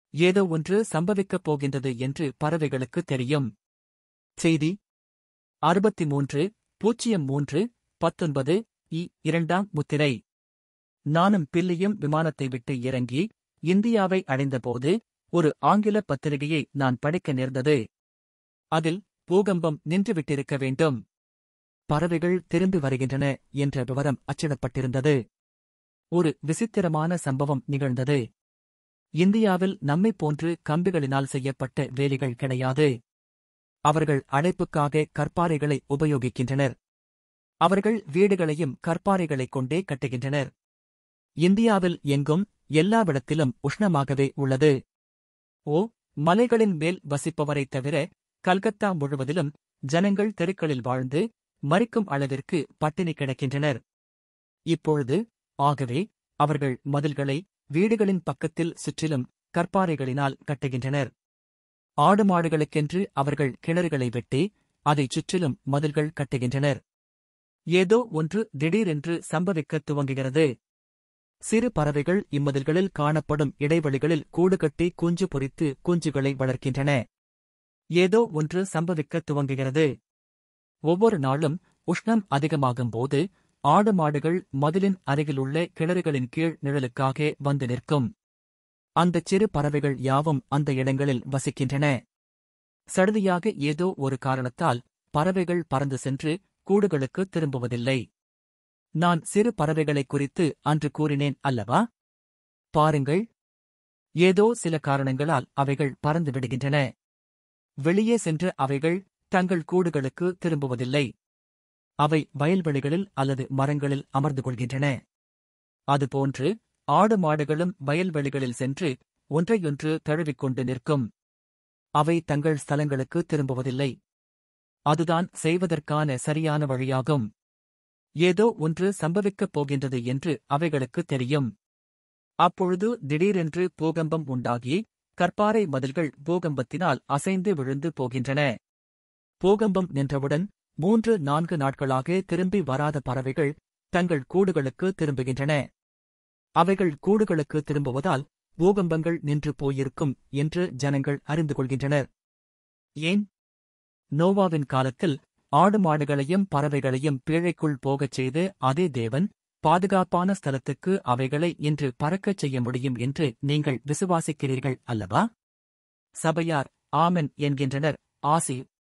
ஏதோ ஒன்று சம்பவிக்கப் போகின்றது என்று பறவைகளுக்கு தெரியும் செய்தி அறுபத்தி மூன்று பூஜ்ஜியம் மூன்று பத்தொன்பது இ இரண்டாம் முத்திரை நானும் பில்லியும் விமானத்தை விட்டு இறங்கி இந்தியாவை அடைந்தபோது ஒரு ஆங்கில பத்திரிகையை நான் படிக்க நேர்ந்தது அதில் பூகம்பம் நின்றுவிட்டிருக்க வேண்டும் பறவைகள் திரும்பி வருகின்றன என்ற விவரம் அச்சிடப்பட்டிருந்தது ஒரு விசித்திரமான சம்பவம் நிகழ்ந்தது இந்தியாவில் நம்மைப் போன்று கம்பிகளினால் செய்யப்பட்ட வேலிகள் கிடையாது அவர்கள் அடைப்புக்காக கற்பாறைகளை உபயோகிக்கின்றனர் அவர்கள் வீடுகளையும் கற்பாறைகளைக் கொண்டே கட்டுகின்றனர் இந்தியாவில் எங்கும் எல்லாவிடத்திலும் உஷ்ணமாகவே உள்ளது ஓ மலைகளின் மேல் வசிப்பவரைத் தவிர கல்கத்தா முழுவதிலும் ஜனங்கள் தெருக்களில் வாழ்ந்து மறிக்கும் அளவிற்கு பட்டினி கிடக்கின்றனர் இப்பொழுது ஆகவே அவர்கள் மதில்களை வீடுகளின் பக்கத்தில் சுற்றிலும் கற்பாறைகளினால் கட்டுகின்றனர் ஆடு மாடுகளுக்கென்று அவர்கள் கிணறுகளை வெட்டி அதைச் சுற்றிலும் மதில்கள் கட்டுகின்றனர் ஏதோ ஒன்று திடீரென்று சம்பவிக்கத் துவங்குகிறது சிறு பறவைகள் இம்மதில்களில் காணப்படும் இடைவெளிகளில் கூடு கட்டி குஞ்சு பொரித்து குஞ்சுகளை வளர்க்கின்றன ஏதோ ஒன்று சம்பவிக்கத் துவங்குகிறது ஒவ்வொரு நாளும் உஷ்ணம் அதிகமாகும்போது ஆடு மாடுகள் மதிலின் அருகிலுள்ள கிணறுகளின் கீழ் நிழலுக்காக வந்து நிற்கும் அந்தச் சிறு பறவைகள் யாவும் அந்த இடங்களில் வசிக்கின்றன சடுதியாக ஏதோ ஒரு காரணத்தால் பறவைகள் பறந்து சென்று கூடுகளுக்கு திரும்புவதில்லை நான் சிறு பறவைகளைக் குறித்து அன்று கூறினேன் அல்லவா பாருங்கள் ஏதோ சில காரணங்களால் அவைகள் பறந்து விடுகின்றன வெளியே சென்று அவைகள் தங்கள் கூடுகளுக்கு திரும்புவதில்லை அவை வயல்வெளிகளில் அல்லது மரங்களில் அமர்ந்து கொள்கின்றன அதுபோன்று ஆடு மாடுகளும் வயல்வெளிகளில் சென்று ஒன்றையொன்று தழுவிக்கொண்டு நிற்கும் அவை தங்கள் ஸ்தலங்களுக்கு திரும்புவதில்லை அதுதான் செய்வதற்கான சரியான வழியாகும் ஏதோ ஒன்று சம்பவிக்கப் போகின்றது என்று அவைகளுக்கு தெரியும் அப்பொழுது திடீரென்று பூகம்பம் உண்டாகி கற்பாறை மதில்கள் பூகம்பத்தினால் அசைந்து விழுந்து போகின்றன பூகம்பம் நின்றவுடன் மூன்று நான்கு நாட்களாக திரும்பி வராத பறவைகள் தங்கள் கூடுகளுக்கு திரும்புகின்றன அவைகள் கூடுகளுக்கு திரும்புவதால் பூகம்பங்கள் நின்று போயிருக்கும் என்று ஜனங்கள் அறிந்து கொள்கின்றனர் ஏன் நோவாவின் காலத்தில் ஆடு மாடுகளையும் பறவைகளையும் பீழைக்குள் போகச் செய்து அதே தேவன் பாதுகாப்பான ஸ்தலத்துக்கு அவைகளை இன்று பறக்கச் செய்ய முடியும் என்று நீங்கள் விசுவாசிக்கிறீர்கள் அல்லவா சபையார் ஆமென் என்கின்றனர் ஆசி